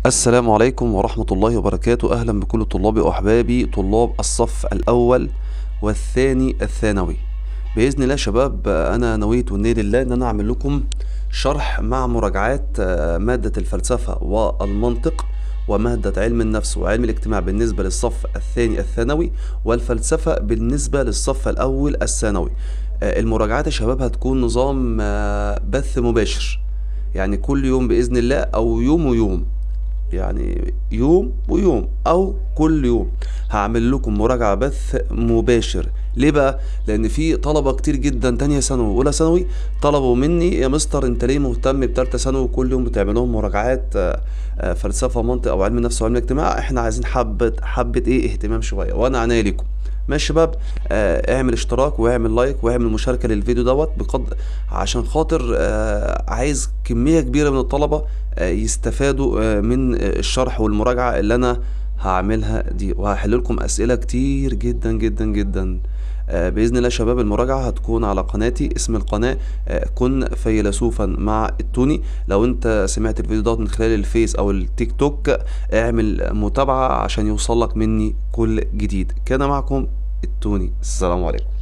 السلام عليكم ورحمة الله وبركاته أهلا بكل طلابي وأحبابي طلاب الصف الأول والثاني الثانوي بإذن الله يا شباب أنا نويت والنيل لله إن أنا أعمل لكم شرح مع مراجعات آه، مادة الفلسفة والمنطق ومادة علم النفس وعلم الاجتماع بالنسبة للصف الثاني الثانوي والفلسفة بالنسبة للصف الأول الثانوي آه، المراجعات يا شباب هتكون نظام آه، بث مباشر يعني كل يوم بإذن الله أو يوم ويوم يعني يوم ويوم او كل يوم هعمل لكم مراجعة بث مباشر ليه بقى لان في طلبة كتير جدا تانية ثانوي واولى ثانوي طلبوا مني يا مستر انت ليه مهتم بتالتة ثانوي وكل يوم بتعمل لهم مراجعات آه، آه، فلسفة منطق او علم نفس وعلم اجتماع احنا عايزين حبة حبة ايه اهتمام شوية وانا عناية ليكم ماشي يا شباب آه اعمل اشتراك واعمل لايك واعمل مشاركة للفيديو دوت بقدر عشان خاطر آه عايز كمية كبيرة من الطلبة آه يستفادوا آه من آه، الشرح والمراجعة اللي انا هعملها دي وهحل لكم اسئلة كتير جدا جدا جدا آه باذن الله يا شباب المراجعة هتكون على قناتي اسم القناة آه كن فيلسوفا مع التوني لو انت سمعت الفيديو دوت من خلال الفيس او التيك توك اعمل متابعة عشان يوصلك مني كل جديد كان معكم التوني السلام عليكم